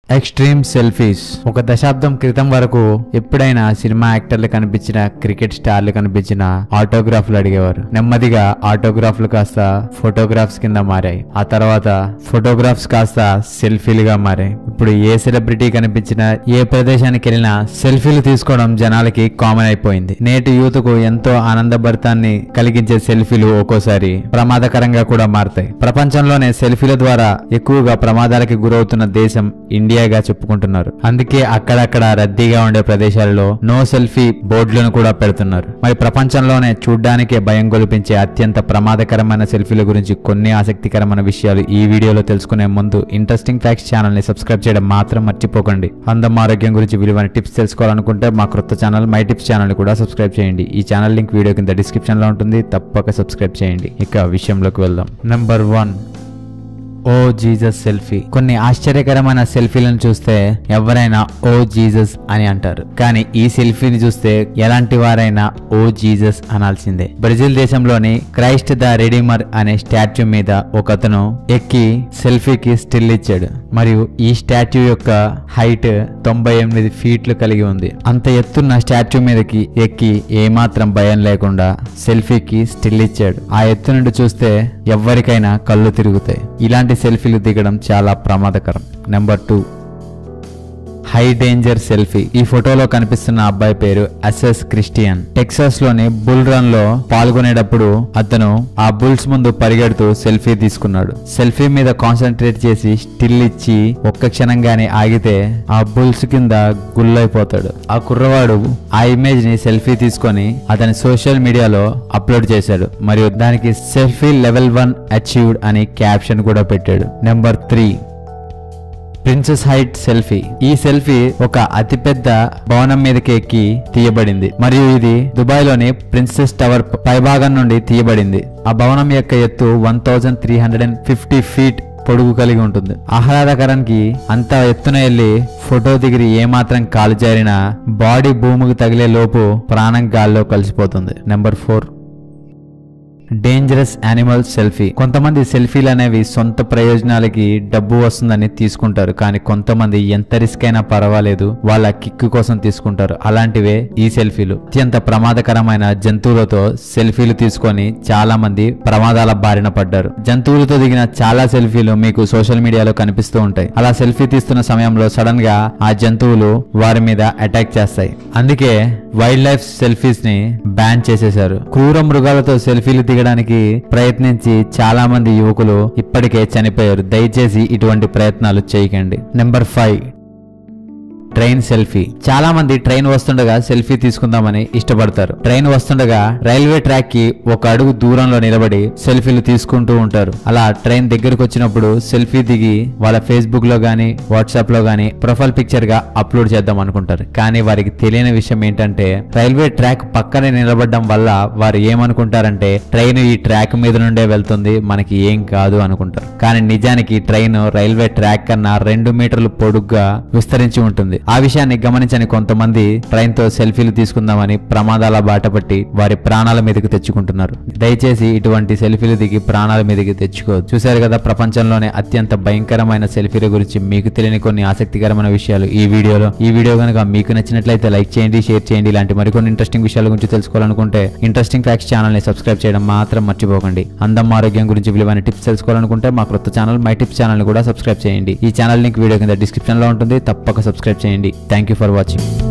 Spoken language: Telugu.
ఎక్స్ట్రీమ్ సెల్ఫీస్ ఒక దశాబ్దం క్రితం వరకు ఎప్పుడైనా సినిమా యాక్టర్లు కనిపించిన క్రికెట్ స్టార్లు కనిపించిన ఆటోగ్రాఫ్లు అడిగేవారు నెమ్మదిగా ఆటోగ్రాఫ్లు కాస్త ఫోటోగ్రాఫ్స్ కింద మారాయి ఆ తర్వాత ఫోటోగ్రాఫ్స్ కాస్త సెల్ఫీలుగా మారాయి ఇప్పుడు ఏ సెలబ్రిటీ కనిపించినా ఏ ప్రదేశానికి వెళ్ళినా సెల్ఫీలు తీసుకోవడం జనాలకి కామన్ అయిపోయింది నేటి యూత్ కు ఎంతో ఆనందభరితాన్ని కలిగించే సెల్ఫీలు ఒక్కోసారి ప్రమాదకరంగా కూడా మారతాయి ప్రపంచంలోనే సెల్ఫీల ద్వారా ఎక్కువగా ప్రమాదాలకి గురవుతున్న దేశం ఇండియాగా చెప్పుకుంటున్నారు అందుకే అక్కడక్కడ రద్దీగా ఉండే ప్రదేశాలలో నో సెల్ఫీ బోర్డులను కూడా పెడుతున్నారు మరి ప్రపంచంలోనే చూడ్డానికే భయం గొలిపించే అత్యంత ప్రమాదకరమైన సెల్ఫీల గురించి కొన్ని ఆసక్తికరమైన విషయాలు ఈ వీడియోలో తెలుసుకునే ముందు ఇంట్రెస్టింగ్ ఫ్యాక్ట్స్ ఛానల్ ని సబ్స్క్రైబ్ చేయడం మాత్రం మర్చిపోకండి అందం ఆరోగ్యం గురించి విలువైన టిప్స్ తెలుసుకోవాలనుకుంటే మా క్రొత్త ఛానల్ మై టిప్స్ ఛానల్ కూడా సబ్స్క్రైబ్ చేయండి ఈ ఛానల్ లింక్ వీడియో కింద డిస్క్రిప్షన్ లో ఉంటుంది తప్పక సబ్స్క్రైబ్ చేయండి ఇక విషయంలోకి వెళ్దాం number one oh Jesus selfie కొన్ని ఆశ్చర్యకరమైన సెల్ఫీలను చూస్తే ఎవరైనా ఓ జీసస్ అని అంటారు కానీ ఈ సెల్ఫీని చూస్తే ఎలాంటి వారైనా ఓ జీసస్ అనాల్సిందే బ్రెజిల్ దేశంలోని క్రైస్ట్ ద రెడీమర్ అనే స్టాచ్యూ మీద ఒకతను ఎక్కి సెల్ఫీకి స్టిల్ ఇచ్చాడు మరియు ఈ స్టాచ్యూ యొక్క హైట్ తొంభై ఎనిమిది ఫీట్లు కలిగి ఉంది అంత ఎత్తున్న స్టాచ్యూ మీదకి ఎక్కి ఏమాత్రం భయం లేకుండా సెల్ఫీకి స్టిల్ ఇచ్చాడు ఆ ఎత్తు నుండి చూస్తే ఎవరికైనా కళ్ళు తిరుగుతాయి ఇలాంటి సెల్ఫీలు దిగడం చాలా ప్రమాదకరం number two high danger selfie ఈ ఫోటోలో కనిపిస్తున్న అబ్బాయి పేరు అసెస్ క్రిస్టియన్ టెక్సాస్ లోని బుల్ రన్ లో పాల్గొనేటప్పుడు అతను ఆ బుల్స్ ముందు పరిగెడుతూ సెల్ఫీ తీసుకున్నాడు సెల్ఫీ మీద కాన్సన్ట్రేట్ చేసి స్టిల్ ఇచ్చి ఒక్క క్షణంగానే ఆగితే ఆ బుల్స్ కింద గుల్లైపోతాడు ఆ కుర్రవాడు ఆ ఇమేజ్ ని సెల్ఫీ తీసుకొని అతని సోషల్ మీడియాలో అప్లోడ్ చేశాడు మరియు దానికి సెల్ఫీ లెవెల్ వన్ అచీవ్డ్ అని క్యాప్షన్ కూడా పెట్టాడు number three princess height selfie ఈ సెల్ఫీ ఒక అతిపెద్ద భవనం మీదకి ఎక్కి తీయబడింది మరియు ఇది దుబాయ్ లోని ప్రిన్సెస్ టవర్ పైభాగం నుండి తీయబడింది ఆ భవనం యొక్క ఎత్తు one thousand three hundred and fifty feet పొడుగు కలిగి ఉంటుంది ఆహ్లాదకరానికి అంత ఎత్తున వెళ్ళి ఫోటో దిగిరి ఏమాత్రం కాలు జారినా బాడీ భూమికి తగిలే లోపు ప్రాణం గాల్లో కలిసిపోతుంది number four dangerous animal selfie కొంతమంది సెల్ఫీలు అనేవి సొంత ప్రయోజనాలకి డబ్బు వస్తుందని తీసుకుంటారు కానీ కొంతమంది ఎంత రిస్క్ అయినా పర్వాలేదు వాళ్ళ కిక్ కోసం తీసుకుంటారు అలాంటివే ఈ సెల్ఫీలు అత్యంత ప్రమాదకరమైన జంతువులతో సెల్ఫీలు తీసుకొని చాలా మంది ప్రమాదాల బారిన పడ్డారు జంతువులతో దిగిన చాలా సెల్ఫీలు మీకు సోషల్ మీడియాలో కనిపిస్తూ ఉంటాయి అలా సెల్ఫీ తీస్తున్న సమయంలో సడన్ గా ఆ జంతువులు వారి మీద అటాక్ చేస్తాయి అందుకే వైల్డ్ లైఫ్ సెల్ఫీస్ ని బ్యాన్ చేసేశారు క్రూర మృగాలతో సెల్ఫీలు దిగడానికి ప్రయత్నించి చాలా మంది యువకులు ఇప్పటికే చనిపోయారు దయచేసి ఇటువంటి ప్రయత్నాలు చేయకండి నెంబర్ ఫైవ్ ట్రైన్ సెల్ఫీ చాలా మంది ట్రైన్ వస్తుండగా సెల్ఫీ తీసుకుందామని ఇష్టపడతారు ట్రైన్ వస్తుండగా రైల్వే ట్రాక్ కి ఒక అడుగు దూరంలో నిలబడి సెల్ఫీలు తీసుకుంటూ ఉంటారు అలా ట్రైన్ దగ్గరకు వచ్చినప్పుడు సెల్ఫీ దిగి వాళ్ళ ఫేస్బుక్ లో గానీ వాట్సాప్ లో గానీ ప్రొఫైల్ పిక్చర్ గా అప్లోడ్ చేద్దాం అనుకుంటారు కానీ వారికి తెలియని విషయం ఏంటంటే రైల్వే ట్రాక్ పక్కనే నిలబడడం వల్ల వారు ఏమనుకుంటారంటే ట్రైన్ ఈ ట్రాక్ మీద నుండే వెళ్తుంది మనకి ఏం కాదు అనుకుంటారు కానీ నిజానికి ట్రైన్ రైల్వే ట్రాక్ కన్నా రెండు మీటర్లు పొడుగ్గా విస్తరించి ఉంటుంది ఆ విషయాన్ని గమనించని కొంతమంది ట్రైన్ తో సెల్ఫీలు తీసుకుందామని ప్రమాదాల బాట పట్టి వారి ప్రాణాల మీదకి తెచ్చుకుంటున్నారు దయచేసి ఇటువంటి సెల్ఫీలు దిగి ప్రాణాల మీదకి తెచ్చుకోవద్దు చూశారు కదా ప్రపంచంలోనే అత్యంత భయంకరమైన సెల్ఫీల గురించి మీకు తెలియని కొన్ని ఆసక్తికరమైన విషయాలు ఈ వీడియోలో ఈ వీడియో కనుక మీకు నచ్చినట్లయితే లైక్ చేయండి షేర్ చేయండి ఇలాంటి మరికొన్ని ఇంట్రెస్టింగ్ విషయాల గురించి తెలుసుకోవాలనుకుంటే ఇంట్రెస్టింగ్ ఫ్యాక్ట్స్ ఛానల్ ని సబ్స్క్రైబ్ చేయడం మాత్రం మర్చిపోకండి అందం ఆరోగ్యం గురించి విలువైన టిప్స్ తెలుసుకోవాలనుకుంటే మా క్రొత్త ఛానల్ మై టిప్స్ ఛానల్ ని కూడా సబ్స్క్రైబ్ చేయండి ఈ ఛానల్ లింక్ వీడియో కింద డిస్క్రిప్షన్ లో ఉంటుంది తప్పక సబ్స్క్రైబ్ చేయండి థ్యాంక్ యూ ఫర్ వాచింగ్